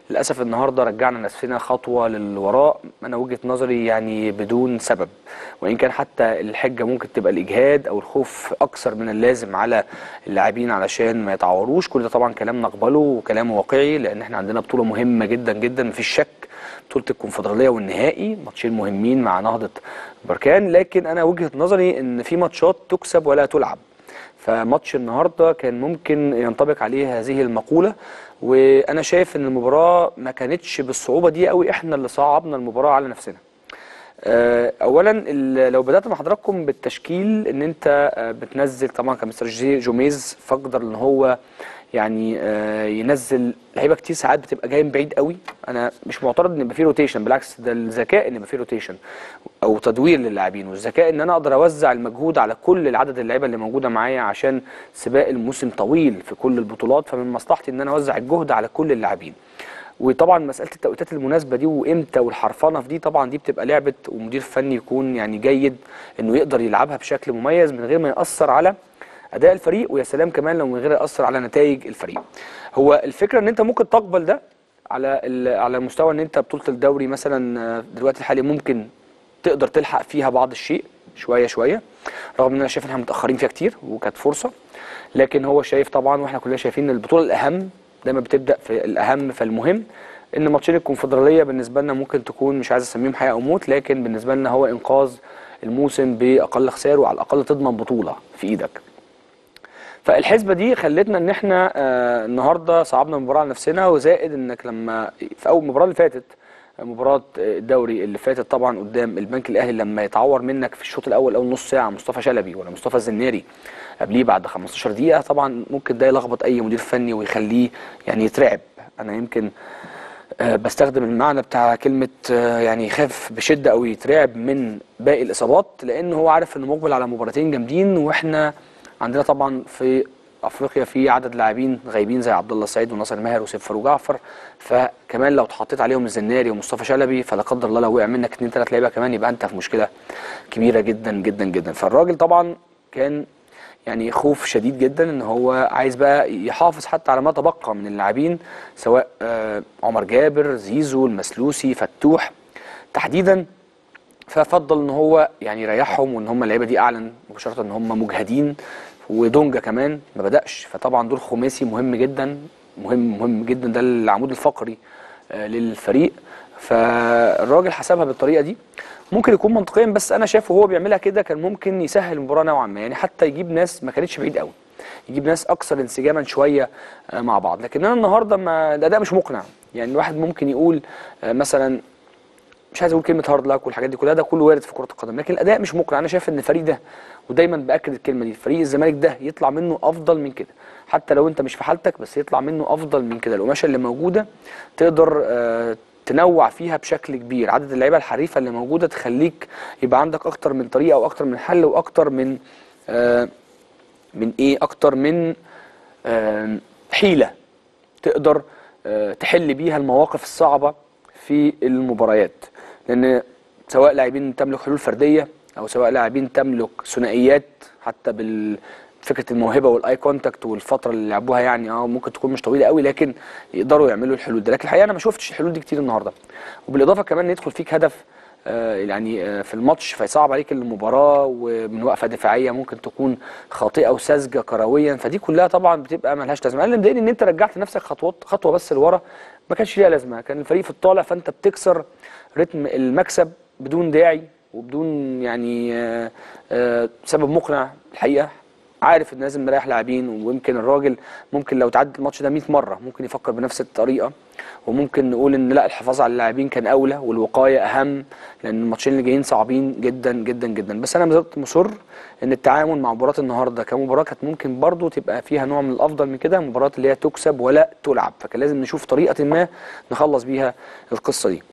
للاسف النهارده رجعنا نفسنا خطوه للوراء انا وجهه نظري يعني بدون سبب وان كان حتى الحجه ممكن تبقى الاجهاد او الخوف اكثر من اللازم على اللاعبين علشان ما يتعوروش كل ده طبعا كلام نقبله وكلام واقعي لان احنا عندنا بطوله مهمه جدا جدا مفيش شك بطوله الكونفدراليه والنهائي ماتشين مهمين مع نهضه بركان لكن انا وجهه نظري ان في ماتشات تكسب ولا تلعب فماتش النهارده كان ممكن ينطبق عليه هذه المقوله وانا شايف ان المباراه ما كانتش بالصعوبه دي قوي احنا اللي صعبنا المباراه على نفسنا آه، اولا ال- لو بدات مع حضراتكم بالتشكيل ان انت آه، بتنزل طبعا كان مستر جي- جوميز فقدر ان هو يعني آه، ينزل لعيبه كتير ساعات بتبقى جايه من بعيد قوي انا مش معترض ان يبقى فيه روتيشن بالعكس ده الذكاء ان يبقى فيه روتيشن او تدوير للاعبين والذكاء ان انا اقدر اوزع المجهود على كل العدد اللعيبه اللي موجوده معايا عشان سباق الموسم طويل في كل البطولات فمن مصلحتي ان انا اوزع الجهد على كل اللاعبين وطبعا مساله التوقيتات المناسبه دي وامتى والحرفنه في دي طبعا دي بتبقى لعبه ومدير فني يكون يعني جيد انه يقدر يلعبها بشكل مميز من غير ما ياثر على اداء الفريق ويا سلام كمان لو من غير ياثر على نتائج الفريق هو الفكره ان انت ممكن تقبل ده على ال- على مستوى ان انت بطوله الدوري مثلا آه، دلوقتي الحالي ممكن تقدر تلحق فيها بعض الشيء شويه شويه رغم ان انا شايف ان احنا متاخرين فيها كتير وكانت فرصه لكن هو شايف طبعا واحنا كلنا شايفين ان البطوله الاهم دايما بتبدا في الاهم فالمهم ان ماتشين الكونفدراليه بالنسبه لنا ممكن تكون مش عايز اسميهم حياه او موت لكن بالنسبه لنا هو انقاذ الموسم باقل خسائر وعلى الاقل تضمن بطوله في ايدك فالحسبه دي خلتنا ان احنا آه النهارده صعبنا المباراه على نفسنا وزائد انك لما في اول مباراه اللي فاتت مباراه الدوري اللي فاتت طبعا قدام البنك الاهلي لما يتعور منك في الشوط الاول اول نص ساعه مصطفى شلبي ولا مصطفى الزناري قبليه بعد 15 دقيقه طبعا ممكن ده يلخبط اي مدير فني ويخليه يعني يترعب انا يمكن آه، بستخدم المعنى بتاع كلمة آه، يعني يخاف بشدة أو يترعب من باقي الإصابات لأن هو عارف إنه مقبل على مباراتين جامدين وإحنا عندنا طبعا في أفريقيا في عدد لاعبين غايبين زي عبد الله السعيد وناصر ماهر وسيف فاروق جعفر فكمان لو اتحطيت عليهم الزناري ومصطفى شلبي فلا قدر الله لو وقع منك اثنين ثلاث لعيبة كمان يبقى أنت في مشكلة كبيرة جدا جدا جدا فالراجل طبعا كان يعني خوف شديد جدا ان هو عايز بقى يحافظ حتى على ما تبقى من اللاعبين سواء آه، عمر جابر زيزو المسلوسي فتوح تحديدا ففضل ان هو يعني يريحهم وان هم اللعيبه دي اعلن مباشره ان هم مجهدين ودونجا كمان ما بداش فطبعا دور خماسي مهم جدا مهم مهم جدا ده العمود الفقري آه، للفريق فالراجل حسبها بالطريقه دي ممكن يكون منطقيا بس انا شايفه هو بيعملها كده كان ممكن يسهل المباراه نوعا ما يعني حتى يجيب ناس ما كانتش بعيد قوي يجيب ناس اكثر انسجاما شويه آه، مع بعض لكن انا النهارده ما الاداء مش مقنع يعني الواحد ممكن يقول آه، مثلا مش عايز اقول كلمه هارد لاك والحاجات دي كلها ده كله وارد في كره القدم لكن الاداء مش مقنع انا شايف ان الفريق ده ودايما باكد الكلمه دي فريق الزمالك ده يطلع منه افضل من كده حتى لو انت مش في حالتك بس يطلع منه افضل من كده القماشه اللي موجوده تقدر آه، تنوع فيها بشكل كبير عدد اللعيبه الحريفه اللي موجوده تخليك يبقى عندك اكتر من طريقه واكتر من حل واكتر من آه، من ايه اكتر من آه، حيله تقدر آه، تحل بيها المواقف الصعبه في المباريات لان سواء لاعبين تملك حلول فرديه او سواء لاعبين تملك ثنائيات حتى بال فكره الموهبه والاي كونتاكت والفتره اللي لعبوها يعني اه ممكن تكون مش طويله قوي لكن يقدروا يعملوا الحلول دي لكن الحقيقه انا ما شفتش الحلول دي كتير النهارده وبالاضافه كمان ان يدخل فيك هدف آه، يعني آه، في الماتش فيصعب عليك المباراه ومن وقفه دفاعيه ممكن تكون خاطئه وساذجه كرويا فدي كلها طبعا بتبقى ملهاش لازمه انا اللي مضايقني ان انت رجعت نفسك خطوات خطوه بس لورا ما كانش ليها لازمه كان الفريق في الطالع فانت بتكسر رتم المكسب بدون داعي وبدون يعني آه، آه، سبب مقنع الحقيقه عارف ان لازم نريح لاعبين ويمكن الراجل ممكن لو تعدي الماتش ده 100 مره ممكن يفكر بنفس الطريقه وممكن نقول ان لا الحفاظ على اللاعبين كان اولى والوقايه اهم لان الماتشين اللي جايين صعبين جدا جدا جدا بس انا ما زلت مصر ان التعامل مع مباراه النهارده كمباراه كانت ممكن برضو تبقى فيها نوع من الافضل من كده مباراه اللي هي تكسب ولا تلعب فكان لازم نشوف طريقه ما نخلص بيها القصه دي